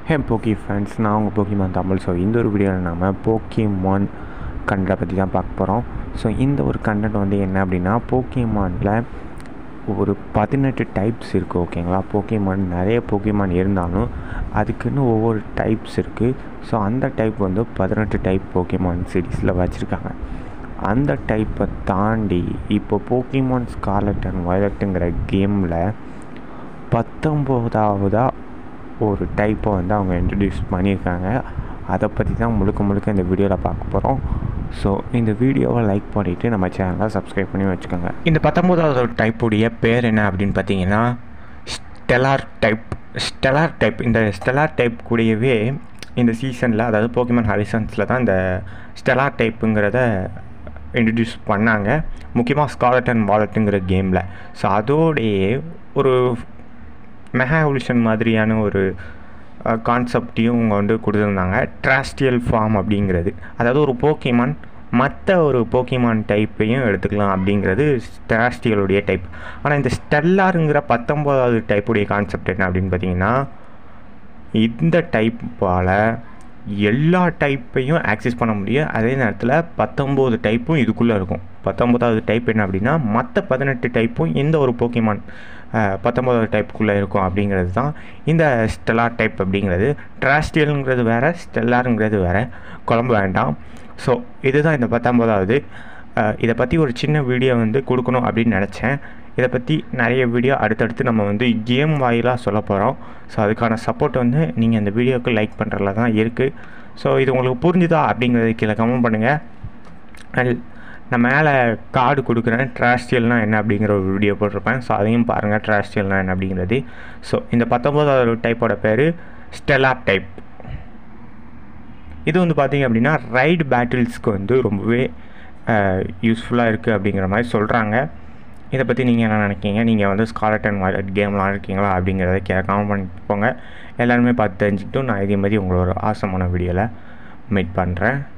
ஹே போக்கி ஃபேன்ஸ் நான் உங்கள் போக்கிமான் தமிழ் ஸோ இந்த ஒரு வீடியோவில் நம்ம போக்கிமான் கண்டை பற்றி தான் பார்க்க போகிறோம் ஸோ இந்த ஒரு கண்டென்ட் வந்து என்ன அப்படின்னா போக்கிமானில் ஒரு பதினெட்டு டைப்ஸ் இருக்குது ஓகேங்களா போக்கிமான் நிறைய போக்கிமான் இருந்தாலும் அதுக்குன்னு ஒவ்வொரு டைப்ஸ் இருக்குது ஸோ அந்த டைப் வந்து பதினெட்டு டைப் போக்கிமான் சீரீஸில் வச்சுருக்காங்க அந்த டைப்பை தாண்டி இப்போ போக்கிமான் ஸ்கார்லட் அண்ட் வயலட்டுங்கிற கேமில் பத்தொம்போதாவதாக ஒரு டைப்பை வந்து அவங்க இன்ட்ரடியூஸ் பண்ணியிருக்காங்க அதை பற்றி தான் முழுக்க முழுக்க இந்த வீடியோவில் பார்க்க போகிறோம் ஸோ இந்த வீடியோவை லைக் பண்ணிவிட்டு நம்ம சேனலை சப்ஸ்கிரைப் பண்ணி வச்சுக்கோங்க இந்த பத்தொம்போதாவது டைப்புடைய பேர் என்ன அப்படின்னு பார்த்தீங்கன்னா ஸ்டெலார் டைப் ஸ்டெலார் டைப் இந்த ஸ்டெலார் டைப் கூடயவே இந்த சீசனில் அதாவது போக்கிமான் ஹாரிசன்ஸில் தான் இந்த ஸ்டெலார் டைப்புங்கிறத இன்ட்ரடியூஸ் பண்ணாங்க முக்கியமாக ஸ்காலட் அண்ட் வாலட்டுங்கிற கேமில் ஸோ அதோடையே ஒரு மெகா எவல்யூஷன் மாதிரியான ஒரு கான்செப்டையும் அவங்க வந்து கொடுத்துருந்தாங்க ட்ராஸ்டியல் ஃபார்ம் அப்படிங்கிறது அதாவது ஒரு போக்கிமான் மற்ற ஒரு போக்கிமான் டைப்பையும் எடுத்துக்கலாம் அப்படிங்கிறது ட்ராஸ்டியலுடைய டைப் ஆனால் இந்த ஸ்டெல்லாருங்கிற பத்தொம்போதாவது டைப்புடைய கான்செப்ட் என்ன அப்படின்னு பார்த்தீங்கன்னா இந்த டைப்பால் எல்லா டைப்பையும் ஆக்சஸ் பண்ண முடியும் அதே நேரத்தில் பத்தொம்போது டைப்பும் இதுக்குள்ளே இருக்கும் பத்தொம்போதாவது டைப் என்ன அப்படின்னா மற்ற பதினெட்டு டைப்பும் எந்த ஒரு போக்கிமான் பத்தொம்போதாவது டைப்புக்குள்ளே இருக்கும் அப்படிங்கிறது தான் இந்த ஸ்டெல்லார் டைப் அப்படிங்கிறது ட்ராஸ்டியலுங்கிறது வேறு ஸ்டெல்லாருங்கிறது வேறு குழம்பு வேண்டாம் ஸோ இதுதான் இந்த பத்தொம்போதாவது இதை பற்றி ஒரு சின்ன வீடியோ வந்து கொடுக்கணும் அப்படின்னு நினச்சேன் இதை பற்றி நிறைய வீடியோ அடுத்தடுத்து நம்ம வந்து கேம் வாயிலாக சொல்ல போகிறோம் ஸோ அதுக்கான சப்போர்ட் வந்து நீங்கள் இந்த வீடியோவுக்கு லைக் பண்ணுறதுல தான் இருக்குது ஸோ இது உங்களுக்கு புரிஞ்சுதா அப்படிங்கிறது கீழே கமெண்ட் பண்ணுங்கள் அண்ட் நான் மேலே கார்டு கொடுக்குறேன் ட்ராஸ்டியல்னால் என்ன அப்படிங்கிற ஒரு வீடியோ போட்டிருப்பேன் ஸோ அதையும் பாருங்கள் ட்ராஸ்டியல்னால் என்ன அப்படிங்கிறது ஸோ இந்த பத்தொம்போதாவது டைப்போட பேர் ஸ்டெலார் டைப் இது வந்து பார்த்திங்க அப்படின்னா ரைடு பேட்டில்ஸ்க்கு வந்து ரொம்பவே யூஸ்ஃபுல்லாக இருக்குது அப்படிங்கிற மாதிரி சொல்கிறாங்க இதை பற்றி நீங்கள் என்ன நினைக்கிங்க நீங்கள் வந்து ஸ்காலட் அண்ட் வாய்லட் கேம்லாம் இருக்கீங்களா அப்படிங்கிறத கே கமெண்ட் பண்ணிட்டு போங்க எல்லாருமே பார்த்து தெரிஞ்சுக்கிட்டும் நான் இதே மாதிரி உங்களோட ஆசமான வீடியோவில் மீட் பண்ணுறேன்